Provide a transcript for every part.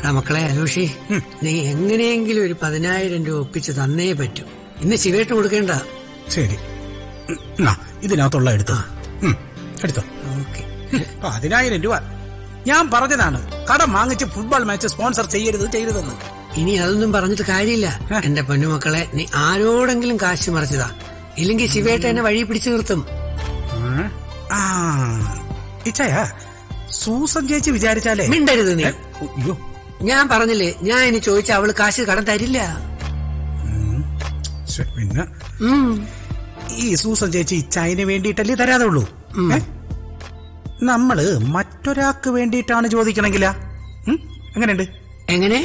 എടാ മക്കളെ അലോഷി നീ എങ്ങനെയെങ്കിലും ഒരു പതിനായിരം രൂപ ഒപ്പിച്ച് തന്നേ പറ്റൂ ഇന്ന് ശിവേട്ട് കൊടുക്കേണ്ട ശരി ഉം, എന്നാ, ഇതിനകത്തുള്ള എടുത്തോ ഉം, എടുത്തോ ഓക്കെ പതിനായിരം രൂപ ഞാൻ പറഞ്ഞതാണ് കടം വാങ്ങിച്ച് ഫുട്ബോൾ മാച്ച് സ്പോൺസർ ചെയ്യരുത് ചെയ്യരുതെന്ന് ഇനി അതൊന്നും പറഞ്ഞിട്ട് കാര്യമില്ല ഹ. എന്റെ പൊന്നുമക്കളെ നീ ആരോടെങ്കിലും കാശ് മറിച്ചതാ ഇല്ലെങ്കിൽ ശിവേട്ട എന്നെ വഴി പിടിച്ചു നിർത്തും ഉം. ആ ഇച്ചയ സൂസൻ ചേച്ചി വിചാരിച്ചാലേ മിണ്ടരുത് നീ ഏ, അയ്യോ ഞാൻ പറഞ്ഞില്ലേ ഞാൻ ഇനി ചോദിച്ച അവള് കാശ് കടം തരില്ല ശ്ശെ, പിന്നെ ഉം. ഈ സൂസൻ ചേച്ചി ഇച്ചായന് വേണ്ടിയിട്ടല്ലേ തരാതെ ഉള്ളൂ ഏ? നമ്മള് മറ്റൊരാൾക്ക് വേണ്ടിയിട്ടാണ് ചോദിക്കണമെങ്കിലാ ഉം? എങ്ങനെയുണ്ട് എങ്ങനെ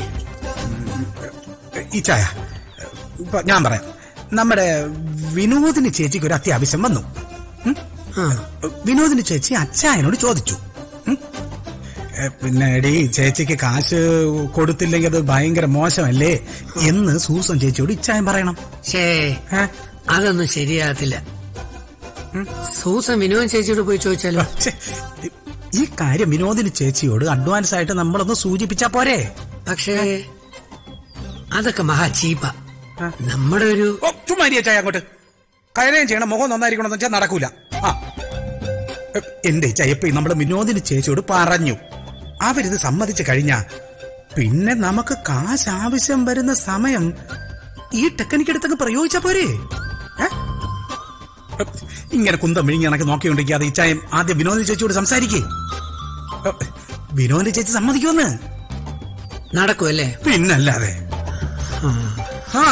ഈ ചായ ഇപ്പൊ ഞാൻ പറയാം നമ്മുടെ വിനോദിനി ചേച്ചിക്ക് ഒരു അത്യാവശ്യം വന്നു ഉം? ആ വിനോദിനി ചേച്ചി അച്ചായനോട് ചോദിച്ചു ഉം? ഏ, പിന്നെ എടീ ചേച്ചിക്ക് കാശ് കൊടുത്തില്ലെങ്കിൽ അത് ഭയങ്കര മോശമല്ലേ എന്ന് സൂസൻ ചേച്ചിയോട് ഇച്ചായൻ പറയണം ഷേ ഏ? അതൊന്നും ശരിയാകത്തില്ല സൂസൻ വിനോദ് ചേച്ചിയോട് പോയി ചോദിച്ചാലോ ഛെ, ഈ കാര്യം വിനോദിനി ചേച്ചിയോട് അഡ്വാൻസ് ആയിട്ട് നമ്മളൊന്ന് സൂചിപ്പിച്ചാ പോരെ പക്ഷേ അതൊക്കെ മഹാ ചീപ്പ ആ. നമ്മുടെ ഒരു ഓ, ചുമ്മാ ഇരിയ ചായ അങ്ങോട്ട് കയറുകയും ചെയ്യണം മുഖം നന്നായിരിക്കണമെന്ന് വെച്ചാൽ നടക്കൂല ആ എ, എന്റെ ചയപ്പ നമ്മൾ വിനോദിനി ചേച്ചിയോട് പറഞ്ഞു അവരിത് സമ്മതിച്ചു കഴിഞ്ഞാ പിന്നെ നമുക്ക് കാശ് ആവശ്യം വരുന്ന സമയം ഈ ടെക്നിക്ക് എടുത്തങ്ങ് പ്രയോഗിച്ചാ പോരെ ഏ? എ, ഇങ്ങനെ കുന്തം വിഴിഞ്ഞ് കണക്ക് നോക്കിക്കൊണ്ടിരിക്കാതെ ഈ ചായം ആദ്യം വിനോദിനി ചേച്ചിയോട് സംസാരിക്കേ വിനോദിനി ചേച്ചി സമ്മതിക്കുമെന്ന് നടക്കുമല്ലേ പിന്നല്ലാതെ ആ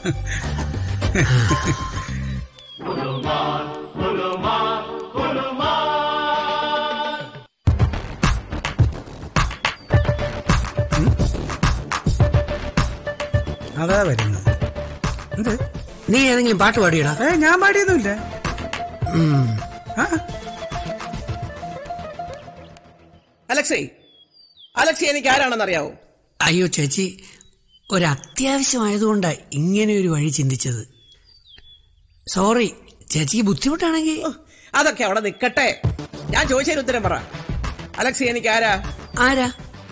അതാ വരുന്നത് എന്ത് നീ ഏതെങ്കിലും പാട്ട് പാടിയടാ ഏ ഞാൻ പാടിയൊന്നുമില്ല ഉം. ആ അലക്സേ അലക്സി എനിക്ക് ആരാണെന്ന് അറിയാവോ അയ്യോ ചേച്ചി ഒരു അത്യാവശ്യമായതുകൊണ്ടാ ഇങ്ങനെ ഒരു വഴി ചിന്തിച്ചത് സോറി ചേച്ചിക്ക് ബുദ്ധിമുട്ടാണെങ്കിൽ അതൊക്കെ അവിടെ നിക്കട്ടെ ഞാൻ ചോദിച്ചതിന് ഉത്തരം പറ അലക്സി എനിക്ക് ആരാ ആരാ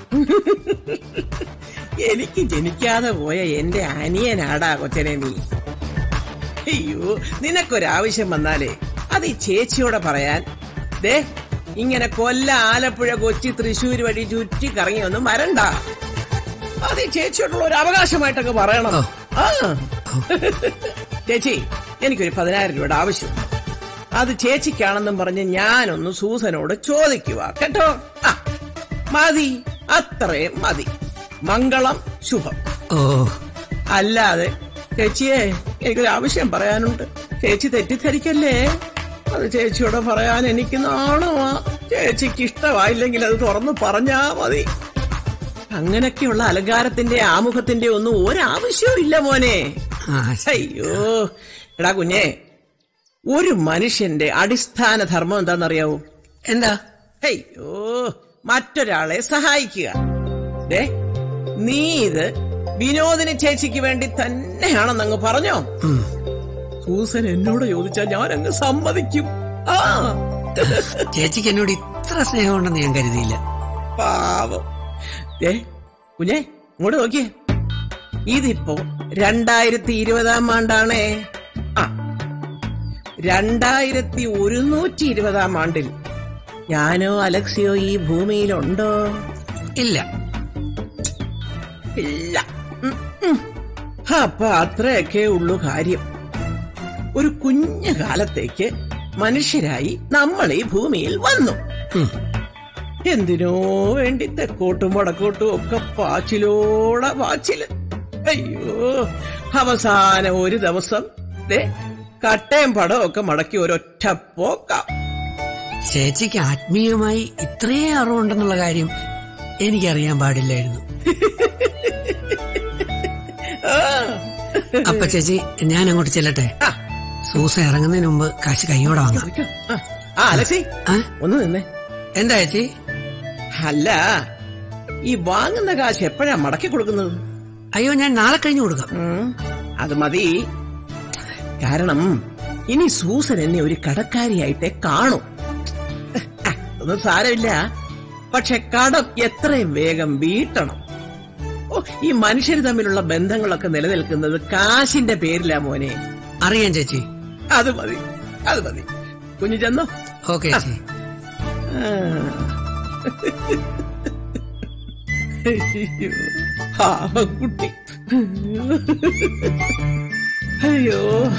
എനിക്ക് ജനിക്കാതെ പോയ എന്റെ അനിയനാടാ കൊച്ചനെ നീ അയ്യോ നിനക്കൊരാവശ്യം വന്നാലേ അത് ഈ ചേച്ചിയോടെ പറയാൻ ദേ ഇങ്ങനെ കൊല്ല ആലപ്പുഴ കൊച്ചി തൃശ്ശൂര് വഴി ചുറ്റി കറങ്ങി ഒന്നും വരണ്ട അത് ഈ ചേച്ചിയോടുള്ള ഒരു അവകാശമായിട്ടൊക്കെ പറയണം ഓ. ആ ചേച്ചി എനിക്കൊരു പതിനായിരം രൂപയുടെ ആവശ്യം അത് ചേച്ചിക്കാണെന്നും പറഞ്ഞ് ഞാനൊന്ന് സൂസനോട് ചോദിക്കുക കേട്ടോ ആ മതി അത്രയും മതി മംഗളം ശുഭം ഓ അല്ലാതെ ചേച്ചിയെ എനിക്കൊരു ആവശ്യം പറയാനുണ്ട് ചേച്ചി തെറ്റിദ്ധരിക്കല്ലേ അത് ചേച്ചിയോട് പറയാൻ എനിക്ക് നാണമാ ചേച്ചിക്ക് ഇഷ്ടമായില്ലെങ്കിൽ അത് തുറന്നു പറഞ്ഞാ മതി അങ്ങനെയൊക്കെയുള്ള അലങ്കാരത്തിന്റെ ആമുഖത്തിന്റെ ഒന്നും ഒരാവശ്യവും ഇല്ല മോനെ ആ അയ്യോ എടാ കുഞ്ഞെ ഒരു മനുഷ്യന്റെ അടിസ്ഥാന ധർമ്മം എന്താണെന്നറിയാവോ എന്താ അയ്യോ മറ്റൊരാളെ സഹായിക്കുക ദേ നീ ഇത് വിനോദിനി ചേച്ചിക്ക് വേണ്ടി തന്നെയാണെന്നങ്ങ് പറഞ്ഞോ ഉം. സൂസൻ എന്നോട് ചോദിച്ചാൽ ഞാൻ അങ്ങ് സമ്മതിക്കും ആ ചേച്ചിക്ക് എന്നോട് ഇത്ര സ്നേഹമുണ്ടെന്ന് ഞാൻ കരുതിയില്ല പാവം ദേ കുഞ്ഞെ ഇങ്ങോട്ട് നോക്കിയേ ഇതിപ്പോ രണ്ടായിരത്തി ഇരുപതാം ആണ്ടാണേ ആ രണ്ടായിരത്തി ഒരുന്നൂറ്റി ഇരുപതാം ആണ്ടിൽ ഞാനോ അലക്സിയോ ഈ ഭൂമിയിലുണ്ടോ ഇല്ല ഇല്ല ഉം, ഉം. അപ്പൊ അത്രയൊക്കെ ഉള്ളു കാര്യം ഒരു കുഞ്ഞു കാലത്തേക്ക് മനുഷ്യരായി നമ്മൾ ഈ ഭൂമിയിൽ വന്നു ഉം. എന്തിനോ വേണ്ടി തെക്കോട്ടും വടക്കോട്ടും ഒക്കെ പാച്ചിലോടെ പാച്ചില് അയ്യോ അവസാനം ഒരു ദിവസം ദേ കട്ടയും പടവും ഒക്കെ മടക്കി ഒരൊറ്റ പോക്കാം ചേച്ചിക്ക് ആത്മീയമായി ഇത്രയും അറിവുണ്ടെന്നുള്ള കാര്യം എനിക്കറിയാൻ പാടില്ലായിരുന്നു ആ. അപ്പൊ ചേച്ചി ഞാൻ അങ്ങോട്ട് ചെല്ലട്ടെ ആ, സൂസ ഇറങ്ങുന്നതിന് മുമ്പ് കാശ് കൈയോടെ വാങ്ങാം ആ, ആ അലക്സി ആ? ഒന്ന് നിന്നേ എന്താ ചേച്ചി അല്ല ഈ വാങ്ങുന്ന കാശ് എപ്പോഴാ മടക്കി കൊടുക്കുന്നത് അയ്യോ ഞാൻ നാളെ കഴിഞ്ഞു കൊടുക്കാം ഉം, അത് മതി കാരണം ഇനി സൂസൻ എന്നെ ഒരു കടക്കാരിയായിട്ടേ കാണൂ ആ, ഒന്നും സാരമില്ല പക്ഷെ കടം എത്രയും വേഗം വീട്ടണം ഓ ഈ മനുഷ്യർ തമ്മിലുള്ള ബന്ധങ്ങളൊക്കെ നിലനിൽക്കുന്നത് കാശിന്റെ പേരിലാ മോനെ അറിയാം ചേച്ചി അത് മതി അത് മതി കുഞ്ഞു ചെന്നോ ഓക്കെ ചേച്ചി അയ്യോ, പാവം കുട്ടി അയ്യോ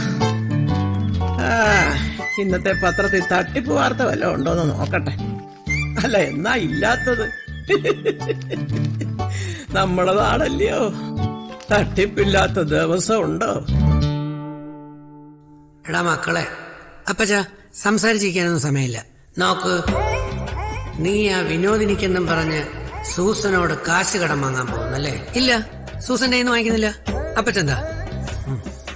ആ ഇന്നത്തെ പത്രത്തിൽ തട്ടിപ്പ് വാർത്ത വല്ലതും ഉണ്ടോന്ന് നോക്കട്ടെ അല്ല എന്നാ ഇല്ലാത്തത് നമ്മളെ നാടല്ലയോ തട്ടിപ്പില്ലാത്ത ദിവസം ഉണ്ടോ എടാ മക്കളെ അപ്പച്ച സംസാരിച്ചിരിക്കാനൊന്നും സമയമില്ല നോക്ക് നീ ആ വിനോദിനിക്കെന്നും പറഞ്ഞ് സൂസനോട് കാശ് കടം വാങ്ങാൻ പോകുന്നല്ലേ ഇല്ല സൂസന്റെ കയ്യിൽ നിന്ന് വാങ്ങിക്കുന്നില്ല അപ്പച്ചെന്താ ഉം.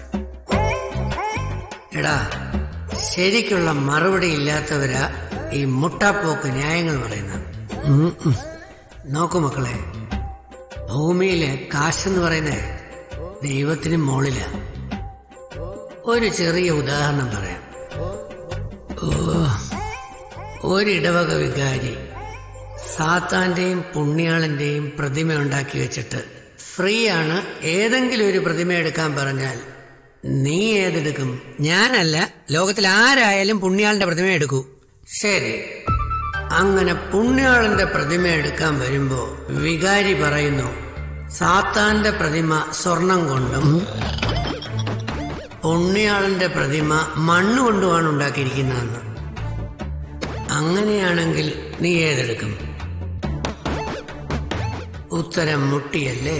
എടാ ശരിക്കുള്ള മറുപടി ഇല്ലാത്തവരാ ഈ മുട്ടാപ്പോക്ക് ന്യായങ്ങൾ പറയുന്നത് ഉം, ഉം. നോക്കൂ മക്കളെ ഭൂമിയിലെ കാശെന്ന് പറയുന്നത് ദൈവത്തിന് മോളിലാ ഒരു ചെറിയ ഉദാഹരണം പറയാം ഓ, ഒരിടവക വികാരി സാത്താന്റെയും പുണ്യാളന്റെയും പ്രതിമ ഉണ്ടാക്കി വെച്ചിട്ട് ഫ്രീ ആണ് ഏതെങ്കിലും ഒരു പ്രതിമ എടുക്കാൻ പറഞ്ഞാൽ നീ ഏതെടുക്കും ഞാനല്ല ലോകത്തിൽ ആരായാലും പുണ്യാളന്റെ പ്രതിമ എടുക്കൂ ശരി അങ്ങനെ പുണ്യാളന്റെ പ്രതിമ എടുക്കാൻ വരുമ്പോ വികാരി പറയുന്നു സാത്താന്റെ പ്രതിമ സ്വർണം കൊണ്ടും പുണ്യാളന്റെ പ്രതിമ മണ്ണ് കൊണ്ടുമാണ് ഉണ്ടാക്കിയിരിക്കുന്നതെന്ന് അങ്ങനെയാണെങ്കിൽ നീ ഏതെടുക്കും ഉത്തരം മുട്ടിയല്ലേ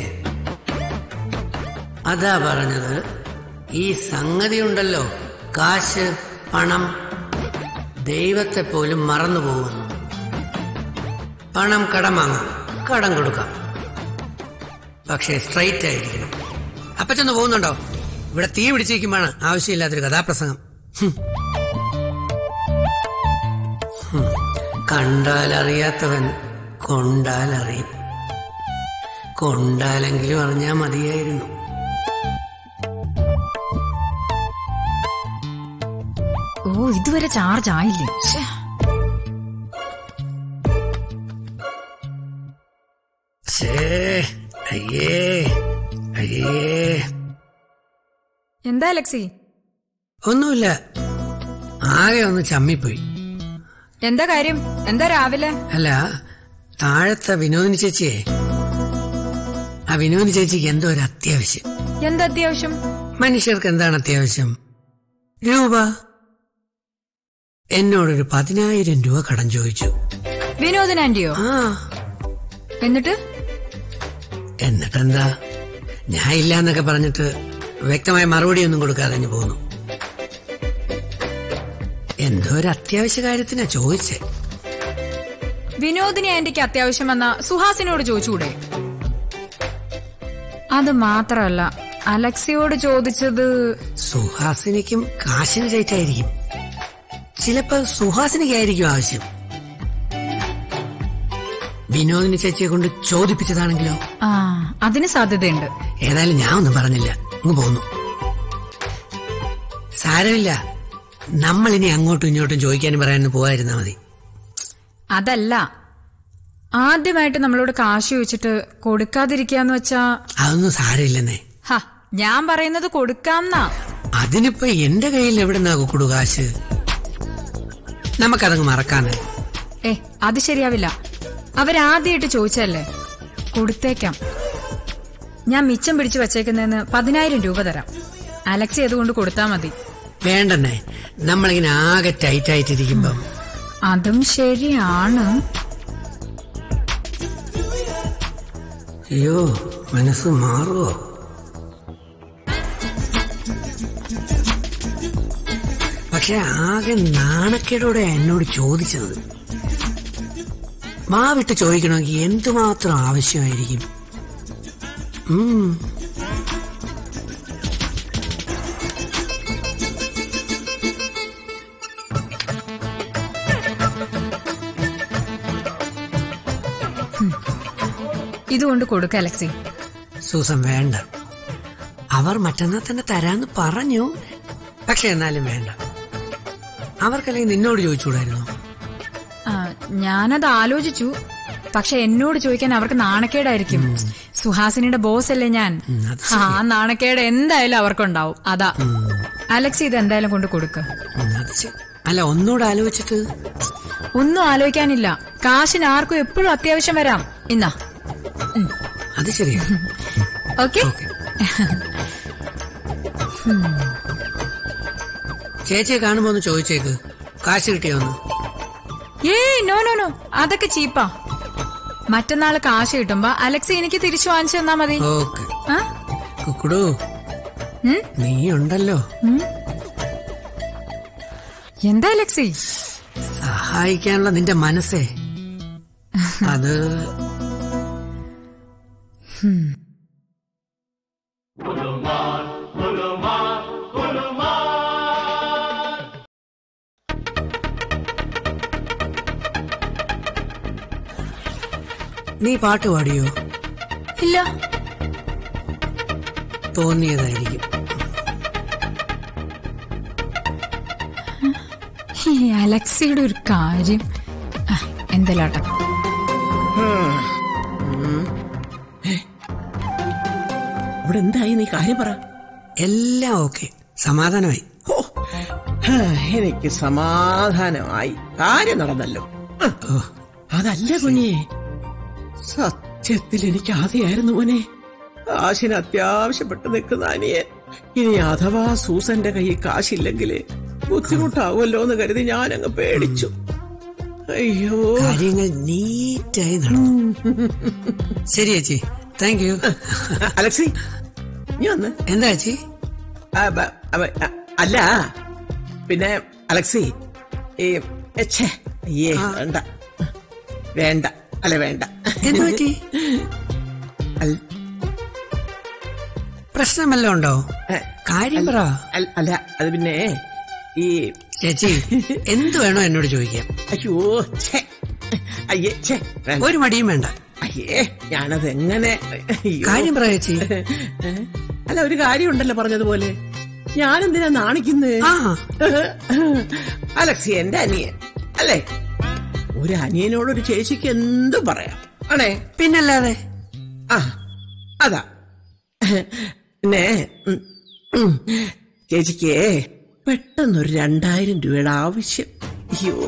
അതാ പറഞ്ഞത് ഈ സംഗതി ഉണ്ടല്ലോ കാശ് പണം ദൈവത്തെ പോലും മറന്നു പോകുന്നു പണം കടം വാങ്ങാം കടം കൊടുക്കാം പക്ഷേ സ്ട്രൈറ്റ് ആയിരിക്കണം അപ്പച്ചൊന്ന് പോകുന്നുണ്ടോ ഇവിടെ തീ പിടിച്ചിരിക്കുമ്പോഴാണ് ആവശ്യമില്ലാത്തൊരു കഥാപ്രസംഗം ഹും. ഹും. കണ്ടാലറിയാത്തവൻ കൊണ്ടാലറിയും കൊണ്ടാലെങ്കിലും അറിഞ്ഞാ മതിയായിരുന്നു ഓ ഇതുവരെ ചാർജ് ആയില്ലേ ശ്ശേ. ഛേ അയ്യേ അയ്യേ എന്താ അലക്സി ഒന്നുമില്ല ആകെ ഒന്ന് ചമ്മിപ്പോയി എന്താ കാര്യം എന്താ രാവിലെ അല്ല താഴത്തെ വിനോദിനി ചേച്ചിയെ ആ വിനോദിനി ചേച്ചിക്ക് എന്തോ ഒരു അത്യാവശ്യം എന്താ അത്യാവശ്യം മനുഷ്യർക്ക് എന്താണ് അത്യാവശ്യം രൂപ എന്നോടൊരു പതിനായിരം രൂപ കടം ചോദിച്ചു വിനോദൻ ആന്റിയോ ആ എന്നിട്ട് എന്നിട്ടെന്താ ഞാൻ ഇല്ല എന്നൊക്കെ പറഞ്ഞിട്ട് വ്യക്തമായ മറുപടി ഒന്നും കൊടുക്കാതെ തന്നെ പോന്നു എന്തോ ഒരു അത്യാവശ്യ കാര്യത്തിനാ ചോദിച്ചേ വിനോദിനി ആന്റിക്ക് അത്യാവശ്യം വന്ന സുഹാസിനോട് ചോദിച്ചുകൂടെ അത് മാത്രമല്ല അലക്സിയോട് ചോദിച്ചത് സുഹാസിനിക്കും കാശിന് റേറ്റായിരിക്കും ചിലപ്പോ സുഹാസിനിക്കായിരിക്കും ആവശ്യം വിനോദിനി ചേച്ചിയെ കൊണ്ട് ചോദിപ്പിച്ചതാണെങ്കിലോ ആ അതിന് സാധ്യതയുണ്ട് ഏതായാലും ഞാൻ ഒന്നും പറഞ്ഞില്ല അങ്ങ് പോന്നു സാരമില്ല നമ്മൾ ഇനി അങ്ങോട്ടും ഇങ്ങോട്ടും ചോദിക്കാനും പറയാനും പോകാതിരുന്നാ മതി അതല്ല ആദ്യമായിട്ട് നമ്മളോട് കാശ് ചോദിച്ചിട്ട് കൊടുക്കാതിരിക്കാന്ന് വെച്ചാ അതൊന്നും സാരമില്ലെന്നേ ഹ ഞാൻ പറയുന്നത് കൊടുക്കാംന്നാ അതിനിപ്പോ എന്റെ കയ്യിൽ എവിടുന്നാ കുക്കുടു കാശ് നമുക്കതങ്ങ് മറക്കാന്ന് ഏ അത് ശരിയാവില്ല അവരാദ്യമായിട്ട് ചോദിച്ചല്ലേ കൊടുത്തേക്കാം ഞാൻ മിച്ചം പിടിച്ചു വച്ചേക്കുന്നതിന് പതിനായിരം രൂപ തരാം അലക്സി അതുകൊണ്ട് കൊടുത്താ മതി വേണ്ടെന്നേ നമ്മളിങ്ങനെ ആകെ ടൈറ്റ് ആയിട്ടിരിക്കുമ്പം അതും ശരിയാണ് അയ്യോ മനസ്സ് മാറുവോ പക്ഷെ ആകെ നാണക്കേടോടെ എന്നോട് ചോദിച്ചത് മാവിട്ട് ചോദിക്കണമെങ്കിൽ എന്തുമാത്രം ആവശ്യമായിരിക്കും ഉം ഇതുകൊണ്ട് കൊടുക്ക അലക്സി സൂസൻ വേണ്ട അവർ മറ്റന്നാൾ തന്നെ തരാന്ന് പറഞ്ഞു പക്ഷെ എന്നാലും വേണ്ട അവർക്കല്ലെങ്കിൽ നിന്നോട് ചോദിച്ചുകൂടായിരുന്നോ ആ, ഞാനത് ആലോചിച്ചു പക്ഷെ എന്നോട് ചോദിക്കാൻ അവർക്ക് നാണക്കേടായിരിക്കും സുഹാസിനിയുടെ ബോസ് അല്ലേ ഞാൻ ഉം, അത് ആ നാണക്കേട് എന്തായാലും അവർക്കുണ്ടാവും അതാ അലക്സ് ഇത് എന്തായാലും കൊണ്ട് കൊടുക്ക ഉം, അത് ശരി. അല്ല ഒന്നുകൂടെ ആലോചിച്ചിട്ട് ഒന്നും ആലോചിക്കാനില്ല കാശിന് ആർക്കും എപ്പോഴും അത്യാവശ്യം വരാം ഇന്നാ അത് ശരിയാ ഓക്കെ ഓക്കെ ചേച്ചിയെ കാണുമ്പോ ഒന്ന് ചോദിച്ചേക്ക് കാശ് കിട്ടിയോന്ന് ഏയ് നോ നോ നോ അതൊക്കെ ചീപ്പാ മറ്റന്നാള് കാശ് കിട്ടുമ്പോ അലക്സ് എനിക്ക് തിരിച്ചു വാങ്ങിച്ചു തന്നാ മതി ഓക്കെ ആ? കുക്കുടു ഉം? നീ ഉണ്ടല്ലോ ഉം? എന്താ അലക്സി സഹായിക്കാനുള്ള നിന്റെ മനസ്സേ അത് നീ പാട്ട് പാടിയോ ഇല്ല തോന്നിയതായിരിക്കും ഈ അലക്സിയുടെ ഒരു കാര്യം ആ, എന്തല്ലാട്ടെ ഇവിടെ എന്തായി നീ കാര്യം പറ എല്ലാം ഓക്കെ സമാധാനമായി ഓ, ഹാ, എനിക്ക് സമാധാനമായി കാര്യം നടന്നല്ലോ ആ, ഓ അതല്ല കുഞ്ഞേ സത്യത്തിൽ എനിക്ക് ആദ്യമായിരുന്നു മോനെ കാശിന് അത്യാവശ്യപ്പെട്ട് നിൽക്കുന്ന അനിയൻ ഇനി അഥവാ സൂസന്റെ കയ്യിൽ കാശില്ലെങ്കിൽ ബുദ്ധിമുട്ടാവുമല്ലോ എന്ന് കരുതി ഞാനങ്ങ് പേടിച്ചു അയ്യോ കാര്യങ്ങൾ നീറ്റായി നടന്നു ശരി ചേച്ചി താങ്ക് യു അലക്സി നീ വന്ന് എന്താ ചേച്ചി ആ, ബ- അവ- അ- അല്ല പിന്നെ അലക്സി ഈ ഛേ, അയ്യേ വേണ്ട വേണ്ട അല്ല വേണ്ട എന്ത് പറ്റി അൽ- പ്രശ്നം വല്ലതും ഉണ്ടോ ഏ, കാര്യം പറ അൽ- അല്ല അത് പിന്നെ ഈ ചേച്ചി എന്ത് വേണോ എന്നോട് ചോദിക്കാം അയ്യോ ഛേ അയ്യേ ഛേ വേണ്ട. ഒരു മടിയും വേണ്ട അയ്യേ ഞാനത് എങ്ങനെ അയ്യോ. കാര്യം പറ ചേച്ചി ഏ? അല്ല ഒരു കാര്യമുണ്ടല്ലോ പറഞ്ഞതുപോലെ ഞാനെന്തിനാ നാണിക്കുന്നത് ആ അലക്സി എന്റെ അനിയൻ അല്ലേ ഒരു അനിയനോട് ഒരു ചേച്ചിക്ക് എന്തും പറയാം ആണേ പിന്നല്ലാതെ ആ അതാ പിന്നെ ഉം, ഉം, ചേച്ചിക്ക് പെട്ടെന്നൊരു രണ്ടായിരം രൂപയുടെ ആവശ്യം അയ്യോ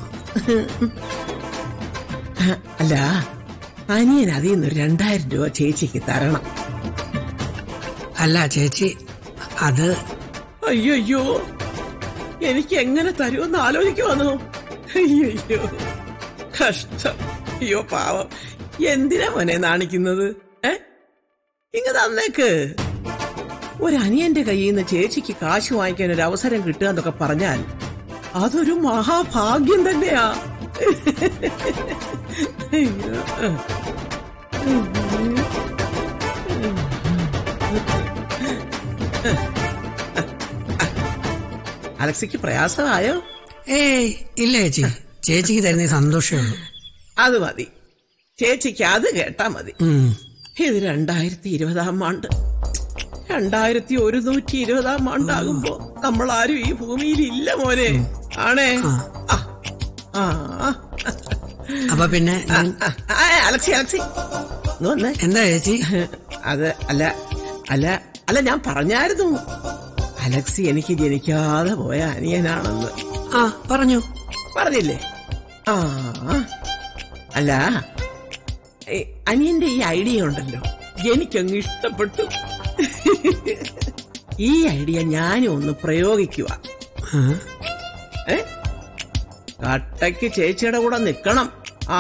അല്ല അനിയൻ അതിൽ നിന്നൊരു രണ്ടായിരം രൂപ ചേച്ചിക്ക് തരണം അല്ല ചേച്ചി അത് അയ്യോ എനിക്ക് എങ്ങനെ തരുമെന്ന് ആലോചിക്കുവാന്നോ അയ്യോ കഷ്ടം അയ്യോ പാവം എന്തിനാ മോനെ നാണിക്കുന്നത് ഏ ഇങ്ങ തന്നേക്ക് ഒരു അനിയന്റെ കയ്യിൽ നിന്ന് ചേച്ചിക്ക് കാശ് വാങ്ങിക്കാൻ ഒരു അവസരം കിട്ടുക എന്നൊക്കെ പറഞ്ഞാൽ അതൊരു മഹാഭാഗ്യം തന്നെയാ അയ്യോ. അലക്സിക്ക് പ്രയാസമായോ ഏയ് ഇല്ല ചേച്ചി ചേച്ചിക്ക് തരുന്ന സന്തോഷമേ ഉള്ളൂ അത് മതി ചേച്ചിക്ക് അത് കേട്ടാ മതി ഉം. ഇത് രണ്ടായിരത്തി ഇരുപതാം ആണ്ട് രണ്ടായിരത്തി ഒരുന്നൂറ്റി ഇരുപതാം ആണ്ടാകുമ്പോ നമ്മൾ ആരും ഈ ഭൂമിയിൽ ഇല്ല മോനെ ആണേ ആ ആ ആ, അപ്പൊ പിന്നെ ഞാൻ ആ, ആ, അലക്സി അലക്സി ഇങ്ങ് വന്നേ എന്താ ചേച്ചി അത് അല്ല അല്ല അല്ല ഞാൻ പറഞ്ഞായിരുന്നു അലക്സി എനിക്ക് ജനിക്കാതെ പോയ അനിയനാണെന്ന് ആ പറഞ്ഞു പറഞ്ഞില്ലേ ആ അല്ല ഏ, അനിയന്റെ ഈ ഐഡിയ ഉണ്ടല്ലോ എനിക്കങ്ങ് ഇഷ്ടപ്പെട്ടു ഈ ഐഡിയ ഞാനും ഒന്ന് പ്രയോഗിക്കുക ആ, ഏ കട്ടയ്ക്ക് ചേച്ചിയുടെ കൂടെ നിക്കണം ആ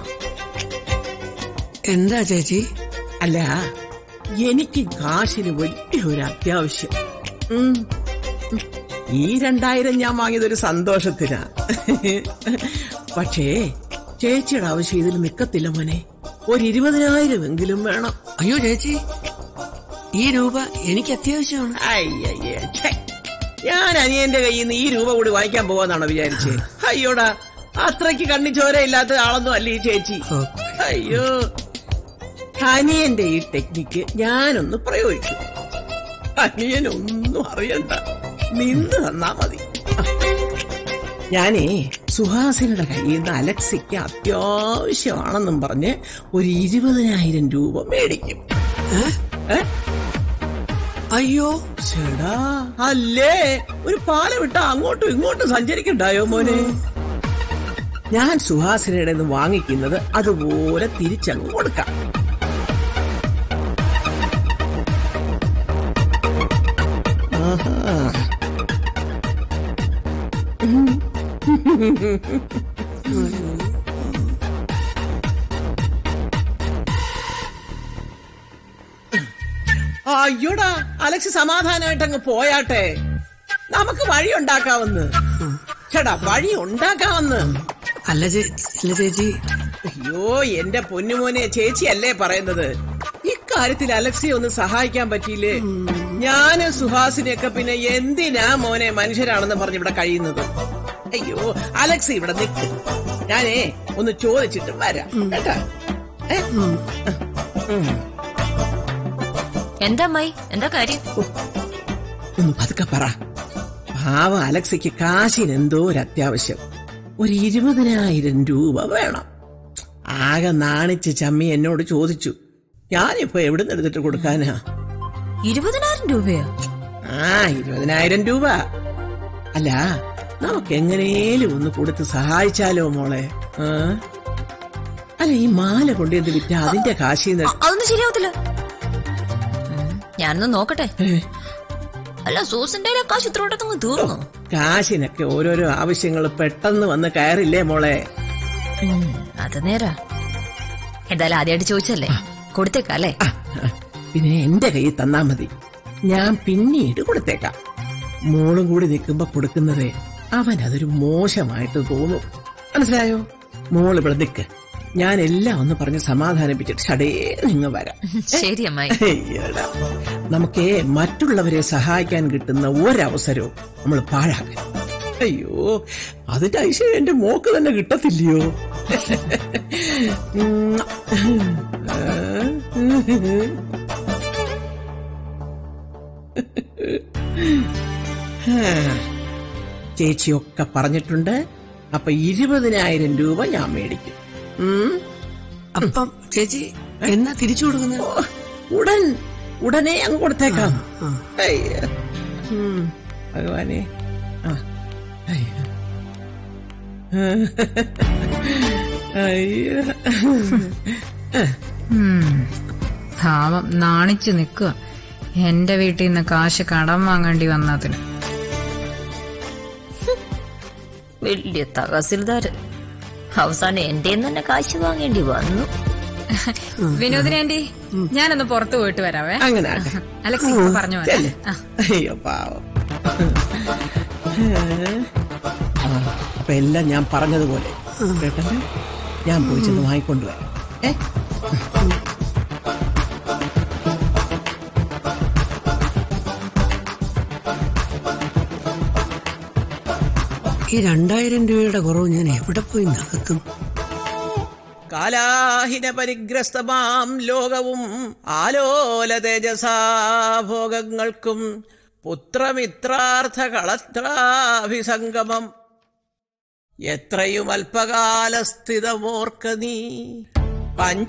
എന്താ ചേച്ചി അല്ല എനിക്ക് കാശിന് വലിയൊരു അത്യാവശ്യം ഉം. ഈ രണ്ടായിരം ഞാൻ വാങ്ങിയതൊരു സന്തോഷത്തിനാ പക്ഷേ ചേച്ചിയുടെ ആവശ്യം ഇതിൽ നിക്കത്തില്ല മോനെ ഒരു ഇരുപതിനായിരം എങ്കിലും വേണം അയ്യോ ചേച്ചി ഈ രൂപ എനിക്ക് അത്യാവശ്യമാണ് അയ്യയ്യേ ഛെ. ഞാൻ അനിയന്റെ കയ്യിൽ നിന്ന് ഈ രൂപ കൂടി വാങ്ങിക്കാൻ പോവാന്നാണോ വിചാരിച്ചേ അയ്യോടാ അത്രയ്ക്ക് കണ്ണി ചോരയില്ലാത്ത ആളൊന്നും അല്ല ഈ ചേച്ചി ഓ, അയ്യോ അനിയന്റെ ഈ ടെക്നിക്ക് ഞാനൊന്ന് പ്രയോഗിക്കും അനിയനൊന്നും അറിയണ്ട നിന്ന് തന്നാ മതി ഞാനേ സുഹാസിനിയുടെ കയ്യിൽ നിന്ന് അലക്സിക്ക് അത്യാവശ്യമാണെന്നും പറഞ്ഞ് ഒരു ഇരുപതിനായിരം രൂപ മേടിക്കും ഏ? അയ്യോ ചേടാ അല്ലേ ഒരു പാലം വിട്ട അങ്ങോട്ടും ഇങ്ങോട്ടും സഞ്ചരിക്കണ്ടായോ മോനെ ഞാൻ സുഹാസിനിയുടെ നിന്ന് വാങ്ങിക്കുന്നത് അതുപോലെ തിരിച്ചങ്ങ് കൊടുക്കാം ആഹാ. അയ്യോടാ അലക്സ് സമാധാനമായിട്ട് അങ്ങ് പോയാട്ടെ നമുക്ക് വഴി ഉണ്ടാക്കാമെന്ന് ചേടാ വഴി ഉണ്ടാക്കാമെന്ന് അല്ല ചേ- അല്ല ചേച്ചി അയ്യോ എന്റെ പൊന്നുമോനെ ചേച്ചിയല്ലേ പറയുന്നത് ഇക്കാര്യത്തിൽ അലക്സിയെ ഒന്ന് സഹായിക്കാൻ പറ്റിയില്ലേ ഞാനും സുഹാസിനെയൊക്കെ പിന്നെ എന്തിനാ മോനെ മനുഷ്യരാണെന്ന് പറഞ്ഞ് ഇവിടെ കഴിയുന്നത് അയ്യോ അലക്സി ഇവിടെ നിൽക്കും ഞാനേ ഒന്ന് ചോദിച്ചിട്ട് വരാം കേട്ടാ ഏ? ഉം. എന്താ അമ്മായി എന്താ കാര്യം ഒന്ന് പതുക്കെ പറ പാവ അലക്സിക്ക് കാശിന് എന്തോ ഒരു അത്യാവശ്യം ഒരു ഇരുപതിനായിരം രൂപ വേണം ആകെ നാണിച്ച് ചമ്മി എന്നോട് ചോദിച്ചു ഞാനിപ്പോ എവിടുന്ന് എടുത്തിട്ട് കൊടുക്കാനാ ഇരുപതിനായിരം രൂപയോ ആ ഇരുപതിനായിരം രൂപ അല്ല നമുക്ക് എങ്ങനെയും ഒന്ന് കൊടുത്ത് സഹായിച്ചാലോ മോളെ ആ? അല്ല ഈ മാല കൊണ്ടുവന്ന് വിറ്റ അതിന്റെ കാശിന്ന് അ- അതൊന്നും ശരിയാവത്തില്ല ഉം, ഞാനൊന്ന് നോക്കട്ടെ അല്ല സൂസിന്റെ കയ്യിലെ കാശ് ഇത്രോട്ടത്തങ്ങ് തീർന്നു കാശിനൊക്കെ ഓരോരോ ആവശ്യങ്ങൾ പെട്ടെന്ന് വന്ന് കയറില്ലേ മോളെ ഉം, അത് നേരാ എന്തായാലും ആദ്യമായിട്ട് ചോദിച്ചല്ലേ കൊടുത്തേക്കല്ലേ ആ, ആ, പിന്നെ എന്റെ കയ്യിൽ തന്നാ മതി ഞാൻ പിന്നീട് കൊടുത്തേക്കാം മോളും കൂടി നിൽക്കുമ്പോ കൊടുക്കുന്നതേ അവൻ അതൊരു മോശമായിട്ട് തോന്നും മനസ്സിലായോ മോൾ ഇവിടെ നിൽക്ക് ഞാൻ എല്ലാം ഒന്ന് പറഞ്ഞ് സമാധാനിപ്പിച്ചിട്ട് ഷടേ നിങ്ങൾ വരാം ശരി അമ്മായി അയ്യടാ. നമുക്കേ മറ്റുള്ളവരെ സഹായിക്കാൻ കിട്ടുന്ന ഒരവസരവും നമ്മൾ പാഴാക്കരുത് അയ്യോ അതിന്റെ ഐശ്വര്യം എന്റെ മോക്ക് തന്നെ കിട്ടത്തില്ലയോ ഉം. ചേച്ചിയൊക്കെ പറഞ്ഞിട്ടുണ്ട് അപ്പൊ ഇരുപതിനായിരം രൂപ ഞാൻ മേടിക്കും ഉം അപ്പം ചേച്ചി എന്നാ തിരിച്ചു കൊടുക്കുന്നത് ഓ, ഉടൻ ഉടനെ അങ്ങ് കൊടുത്തേക്കാം ആ. അയ്യ. ഉം, ഭഗവാനെ ആ അയ്യ. അയ്യ ഉം. പാവം നാണിച്ചു നിൽക്കുക എന്റെ വീട്ടിൽ നിന്ന് കാശ് കടം വാങ്ങേണ്ടി വന്നതിന് വലിയ തഹസിൽദാര് അവസാനം എന്റെ തന്നെ കാശ് വാങ്ങേണ്ടി വന്നു വിനോദിനി ആന്റി ഞാനൊന്ന് പുറത്തു പോയിട്ട് വരാവേ അങ്ങനെ ആട്ടെ. അലക്സ് ഇപ്പൊ പറഞ്ഞു വരാം ചെല്ല്. ആ. അയ്യോ പാവം ആ, അപ്പൊ എല്ലാം ഞാൻ പറഞ്ഞതുപോലെ കേട്ടല്ലേ ഞാൻ പോയി ചെന്ന് വാങ്ങിക്കൊണ്ടുവരാം ഏ ഈ രണ്ടായിരം രൂപയുടെ കുറവ് ഞാൻ എവിടെ പോയി നികത്തും കാലാഹിന പരിഗ്രസ്തമാം ലോകവും ആലോല തേജസാഭോഗങ്ങൾക്കും പുത്രമിത്രാർത്ഥ കളത്രാഭിസംഗമം എത്രയും അല്പകാലസ്ഥിതമോർക്ക നീ പഞ്ച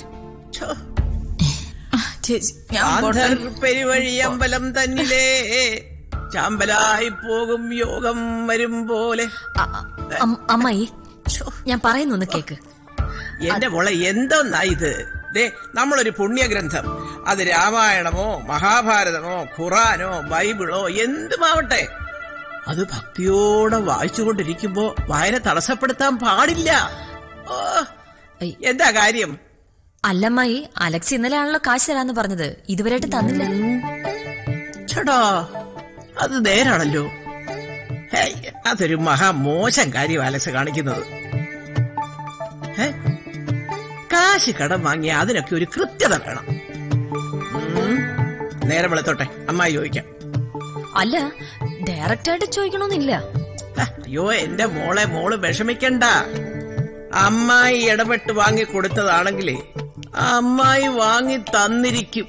ചേച്ചി ഞാൻ പെരുവഴിയമ്പലം തന്നിലേ ചാമ്പലായി പോകും യോഗം വരും പോലെ അ- അ- അം- അമ്മായി ഞാൻ പറയുന്നൊന്ന് കേക്ക് എന്റെ മോളെ എന്തോന്നാ ഇത് ദേ നമ്മളൊരു പുണ്യഗ്രന്ഥം അത് രാമായണമോ മഹാഭാരതമോ ഖുറാനോ ബൈബിളോ എന്തുമാവട്ടെ അത് ഭക്തിയോടെ വായിച്ചുകൊണ്ടിരിക്കുമ്പോ വായന തടസ്സപ്പെടുത്താൻ പാടില്ല ഓ, ഐ. എന്താ കാര്യം അല്ലമ്മായി അലക്സ് ഇന്നലെയാണല്ലോ കാശ് തരാന്ന് പറഞ്ഞത് ഇതുവരെയായിട്ട് തന്നില്ല ചേടാ അത് നേരാണല്ലോ ഹേയ്, അതൊരു മഹാ മോശം കാര്യം അലക്സ് കാണിക്കുന്നത് ഹേ? കാശ് കടം വാങ്ങിയ അതിനൊക്കെ ഒരു കൃത്യത വേണം ഉം. നേരം വെളുത്തോട്ടെ അമ്മായി ചോദിക്കാം അല്ല ഡയറക്റ്റ് ആയിട്ട് ചോദിക്കണമെന്നില്ല ഹ, അയ്യോ എന്റെ മോളെ മോള് വിഷമിക്കണ്ട അമ്മായി ഇടപെട്ട് വാങ്ങി കൊടുത്തതാണെങ്കിലേ അമ്മായി വാങ്ങി തന്നിരിക്കും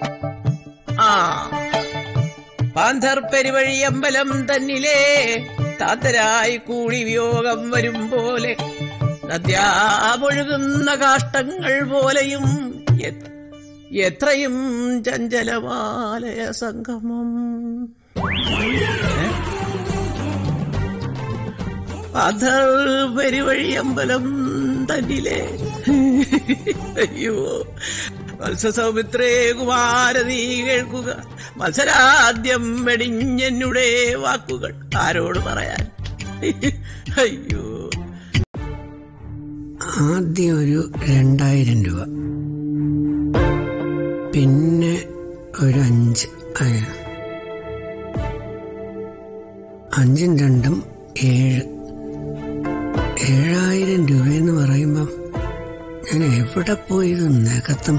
ആ പാന്തർ പെരുവഴി അമ്പലം തന്നിലേ താത്തരായി കൂടി വിയോഗം വരും പോലെ നദ്യാമൊഴുകുന്ന കാഷ്ടങ്ങൾ പോലെയും എ- എത്രയും ചഞ്ചലമാലയ സംഗമം പെരുവഴിയമ്പലം തന്നിലെ അയ്യോ മത്സ്യസൗമിത്രേ കുമാരനീ കേൾക്കുക മത്സരാദ്യം വെടിഞ്ഞെന്നുടെ വാക്കുകൾ ആരോട് പറയാൻ അയ്യോ ആദ്യം ഒരു രണ്ടായിരം രൂപ പിന്നെ ഒരു അഞ്ച് ആയിരം അഞ്ചും രണ്ടും ഏഴ് ഏഴായിരം രൂപയെന്ന് പറയുമ്പം ഞാൻ എവിടെ പോയി ഇത് നികത്തും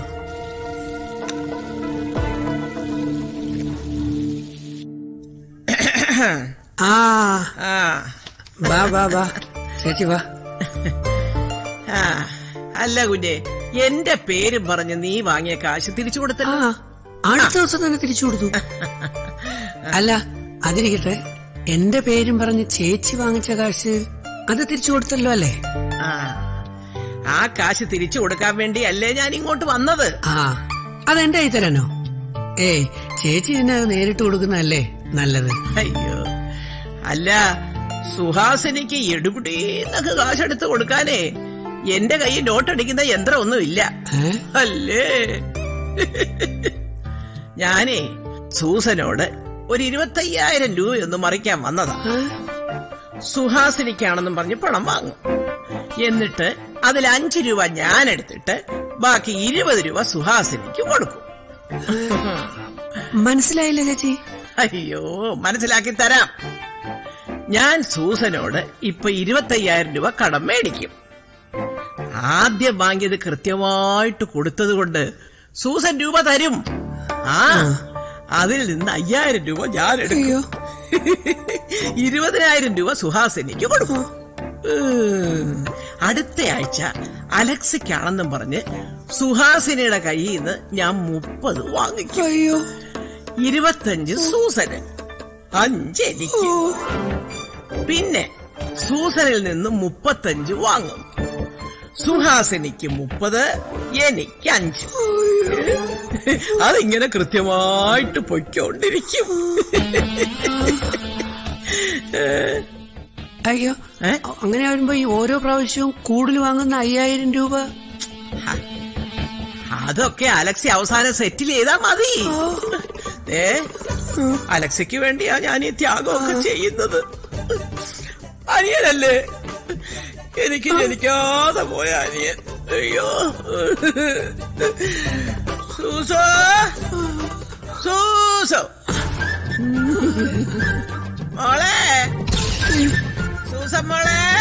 ആ ആ വാ വാ വാ ചേച്ചി വാ ആ അല്ല കുഞ്ഞെ എന്റെ പേരും പറഞ്ഞ് നീ വാങ്ങിയ കാശ് തിരിച്ചു ആ കൊടുത്തല്ലോ അടുത്ത ദിവസം തന്നെ തിരിച്ചു കൊടുത്തു അല്ല അതിരിക്കട്ടെ എന്റെ പേരും പറഞ്ഞ് ചേച്ചി വാങ്ങിച്ച കാശ് അത് തിരിച്ചു കൊടുത്തല്ലോ അല്ലേ ആ ആ കാശ് തിരിച്ചു കൊടുക്കാൻ വേണ്ടി അല്ലേ ഞാൻ ഇങ്ങോട്ട് വന്നത് ആ അതെന്റെ കൈ തരാനോ ഏയ് ചേച്ചി ഇതിനെ നേരിട്ട് കൊടുക്കുന്നതല്ലേ നല്ലത് അയ്യോ അല്ല സുഹാസിനിക്ക് എടുപിടീന്നൊക്കെ കാശെടുത്ത് കൊടുക്കാനേ എന്റെ കയ്യിൽ നോട്ടടിക്കുന്ന യന്ത്രമൊന്നുമില്ല ഏ? അല്ലേ ഞാനേ സൂസനോട് ഒരു ഇരുപത്തയ്യായിരം രൂപയൊന്ന് മറിക്കാൻ വന്നതാ ഏ? സുഹാസിനിക്കാണെന്നും പറഞ്ഞ് പണം വാങ്ങും എന്നിട്ട് അതിൽ അഞ്ചു രൂപ ഞാൻ എടുത്തിട്ട് ബാക്കി ഇരുപത് രൂപ സുഹാസിനിക്ക് കൊടുക്കും മനസ്സിലായില്ല ചേച്ചി അയ്യോ മനസ്സിലാക്കി തരാം ഞാൻ സൂസനോട് ഇപ്പൊ ഇരുപത്തയ്യായിരം രൂപ കടം മേടിക്കും ആദ്യം വാങ്ങിയത് കൃത്യമായിട്ട് കൊടുത്തത് കൊണ്ട് സൂസൻ രൂപ തരും ആ അതിൽ നിന്ന് അയ്യായിരം രൂപ ഞാൻ എടുക്കും അയ്യോ ഇരുപതിനായിരം രൂപ സുഹാസിനിക്ക് കൊടുക്കും ഉം. അടുത്ത ആഴ്ച അലക്സിക്കാണെന്നും പറഞ്ഞ് സുഹാസിനിയുടെ കയ്യിൽ നിന്ന് ഞാൻ മുപ്പത് വാങ്ങിക്കും അയ്യോ ഇരുപത്തഞ്ച് സൂസന് അഞ്ച് എനിക്ക് പിന്നെ സൂസനിൽ നിന്ന് മുപ്പത്തഞ്ച് വാങ്ങും സുഹാസിനിക്ക് മുപ്പത് എനിക്ക് അഞ്ച് അതിങ്ങനെ കൃത്യമായിട്ട് പൊയ്ക്കൊണ്ടിരിക്കും അയ്യോ ഏ? അങ്ങനെ വരുമ്പോ ഈ ഓരോ പ്രാവശ്യവും കൂടുതൽ വാങ്ങുന്ന അയ്യായിരം രൂപ അതൊക്കെ അലക്സി അവസാനം സെറ്റിൽ ചെയ്താ മതി ഏ അലക്സയ്ക്ക് വേണ്ടിയാ ഞാൻ ഈ ത്യാഗമൊക്കെ ചെയ്യുന്നത് അനിയനല്ലേ എനിക്ക് ജനിക്കാതെ പോയ അനിയൻ അയ്യോ സൂസോ സൂസോ മോളെ സൂസ മോളെ